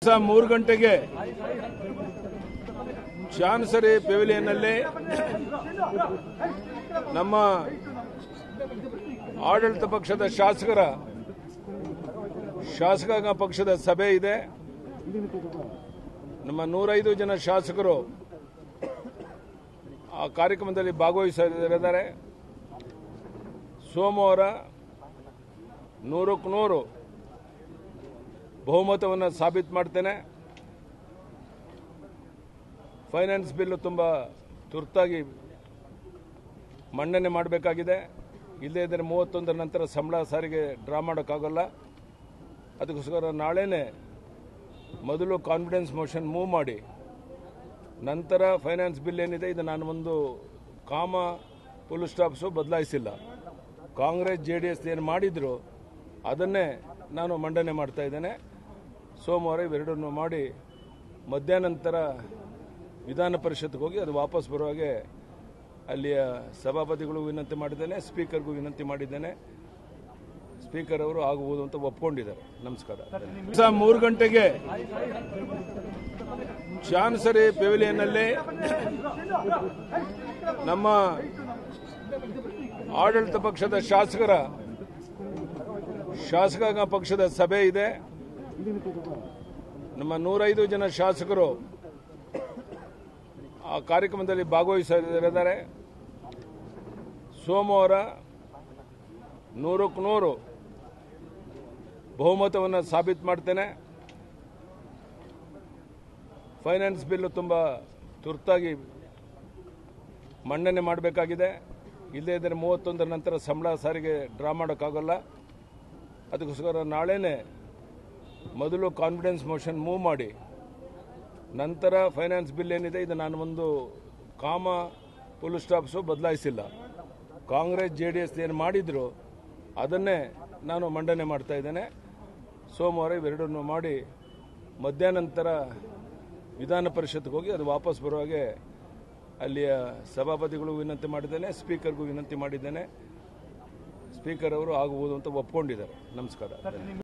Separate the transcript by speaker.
Speaker 1: ದಿವಸ ಮೂರು ಗಂಟೆಗೆ ಚಾನ್ಸರಿ ಪೆವಿಲಿಯನ್ನಲ್ಲಿ ನಮ್ಮ ಆಡಳಿತ ಪಕ್ಷದ ಶಾಸಕರ ಶಾಸಕಾಂಗ ಪಕ್ಷದ ಸಭೆ ಇದೆ ನಮ್ಮ ನೂರೈದು ಜನ ಶಾಸಕರು ಆ ಕಾರ್ಯಕ್ರಮದಲ್ಲಿ ಭಾಗವಹಿಸಲಿದ್ದಾರೆ ಸೋಮವಾರ ನೂರಕ್ಕೆ ನೂರು ಬಹುಮತವನ್ನು ಸಾಬೀತು ಮಾಡ್ತೇನೆ ಫೈನಾನ್ಸ್ ಬಿಲ್ಲು ತುಂಬ ತುರ್ತಾಗಿ ಮಂಡನೆ ಮಾಡಬೇಕಾಗಿದೆ ಇಲ್ಲದೇ ಇದ್ದರೆ ಮೂವತ್ತೊಂದರ ನಂತರ ಸಂಬಳ ಸಾರಿಗೆ ಡ್ರಾ ಮಾಡೋಕ್ಕಾಗಲ್ಲ ಅದಕ್ಕೋಸ್ಕರ ನಾಳೆನೇ ಮೊದಲು ಕಾನ್ಫಿಡೆನ್ಸ್ ಮೋಷನ್ ಮೂವ್ ಮಾಡಿ ನಂತರ ಫೈನಾನ್ಸ್ ಬಿಲ್ ಏನಿದೆ ಇದು ನಾನು ಒಂದು ಕಾಮ ಫುಲ್ ಸ್ಟಾಪ್ಸು ಬದಲಾಯಿಸಿಲ್ಲ ಕಾಂಗ್ರೆಸ್ ಜೆ ಡಿ ಎಸ್ ಏನು ಮಾಡಿದ್ರು ಅದನ್ನೇ ನಾನು ಮಂಡನೆ ಮಾಡ್ತಾ ಇದ್ದೇನೆ ಸೋಮವಾರ ಇವೆರಡನ್ನು ಮಾಡಿ ಮಧ್ಯಾಹ್ನ ನಂತರ ವಿಧಾನ ಪರಿಷತ್ಗೆ ಹೋಗಿ ಅದು ವಾಪಸ್ ಬರುವಾಗೆ ಅಲ್ಲಿಯ ಸಭಾಪತಿಗಳು ವಿನಂತಿ ಮಾಡಿದ್ದೇನೆ ಸ್ಪೀಕರ್ಗೂ ವಿನಂತಿ ಮಾಡಿದ್ದೇನೆ ಸ್ಪೀಕರ್ ಅವರು ಆಗಬಹುದು ಅಂತ ಒಪ್ಕೊಂಡಿದ್ದಾರೆ ನಮಸ್ಕಾರ ದಿವಸ ಮೂರು ಗಂಟೆಗೆ ಚಾನ್ಸರಿ ಪೆವಿಲಿಯನ್ನಲ್ಲಿ ನಮ್ಮ ಆಡಳಿತ ಪಕ್ಷದ ಶಾಸಕರ ಶಾಸಕಾಂಗ ಪಕ್ಷದ ಸಭೆ ಇದೆ ನಮ್ಮ ನೂರೈದು ಜನ ಶಾಸಕರು ಆ ಕಾರ್ಯಕ್ರಮದಲ್ಲಿ ಭಾಗವಹಿಸಲಿದ್ದಾರೆ ಸೋಮವಾರ ನೂರಕ್ಕೆ ನೂರು ಬಹುಮತವನ್ನು ಸಾಬೀತು ಮಾಡ್ತೇನೆ ಫೈನಾನ್ಸ್ ಬಿಲ್ಲು ತುಂಬ ತುರ್ತಾಗಿ ಮಂಡನೆ ಮಾಡಬೇಕಾಗಿದೆ ಇಲ್ಲದೇ ಇದ್ದರೆ ಮೂವತ್ತೊಂದರ ನಂತರ ಸಂಬಳ ಸಾರಿಗೆ ಡ್ರಾ ಮಾಡೋಕ್ಕಾಗಲ್ಲ ಅದಕ್ಕೋಸ್ಕರ ನಾಳೆನೇ ಮೊದಲು ಕಾನ್ಫಿಡೆನ್ಸ್ ಮೋಷನ್ ಮೂವ್ ಮಾಡಿ ನಂತರ ಫೈನಾನ್ಸ್ ಬಿಲ್ ಏನಿದೆ ಇದು ನಾನು ಒಂದು ಕಾಮ ಫುಲ್ ಸ್ಟಾಪ್ಸು ಬದಲಾಯಿಸಿಲ್ಲ ಕಾಂಗ್ರೆಸ್ ಜೆ ಡಿ ಎಸ್ ಏನು ಮಾಡಿದ್ರು ಅದನ್ನೇ ನಾನು ಮಂಡನೆ ಮಾಡ್ತಾ ಇದ್ದೇನೆ ಸೋಮವಾರ ಇವೆರಡನ್ನು ಮಾಡಿ ಮಧ್ಯಾಹ್ನ ನಂತರ ವಿಧಾನ ಪರಿಷತ್ಗೆ ಹೋಗಿ ಅದು ವಾಪಸ್ ಬರುವಾಗೆ ಅಲ್ಲಿಯ ಸಭಾಪತಿಗಳು ವಿನಂತಿ ಮಾಡಿದ್ದೇನೆ ಸ್ಪೀಕರ್ಗೂ ವಿನಂತಿ ಮಾಡಿದ್ದೇನೆ ಸ್ಪೀಕರ್ ಅವರು ಆಗಬಹುದು ಅಂತ ಒಪ್ಕೊಂಡಿದ್ದಾರೆ ನಮಸ್ಕಾರ